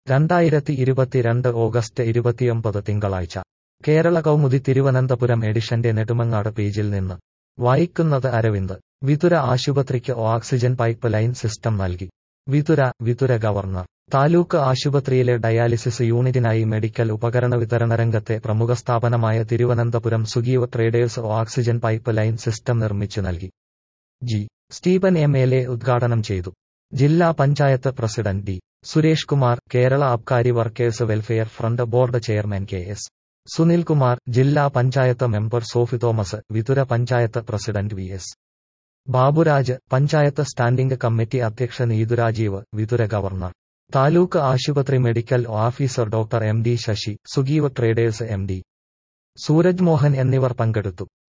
രണ്ടായിരത്തി ഇരുപത്തിരണ്ട് ഓഗസ്റ്റ് ഇരുപത്തിയൊമ്പത് തിങ്കളാഴ്ച കേരള കൗമുദി തിരുവനന്തപുരം എഡിഷന്റെ നെടുമങ്ങാട് പേജിൽ നിന്ന് വായിക്കുന്നത് അരവിന്ദ് വിതുര ആശുപത്രിക്ക് ഓക്സിജൻ പൈപ്പ് ലൈൻ സിസ്റ്റം നൽകി വിതുര വിതുര ഗവർണർ താലൂക്ക് ആശുപത്രിയിലെ ഡയാലിസിസ് യൂണിറ്റിനായി മെഡിക്കൽ ഉപകരണ വിതരണ രംഗത്തെ പ്രമുഖ സ്ഥാപനമായ Thiruvananthapuram Sugeev traders oxygen pipeline system നിർമ്മിച്ചു നൽകി G Stephen M L A ഉദ്ഘാടനം ചെയ്തു ജില്ലാ panchayat president D Suresh Kumar Kerala abkari workers welfare fund board chairman K S Sunilkumar ജില്ലാ panchayat member Sophy Thomas Vithura panchayat president V S Baburaj panchayat standing committee അധ്യക്ഷ നീതു രാജീവ് വിതുര ഗവർണർ താലൂക്ക് ആശുപത്രി medical officer doctor M D Sasi Sugeev traders M D Sooraj Mohan എന്നിവർ പങ്കെടുത്തു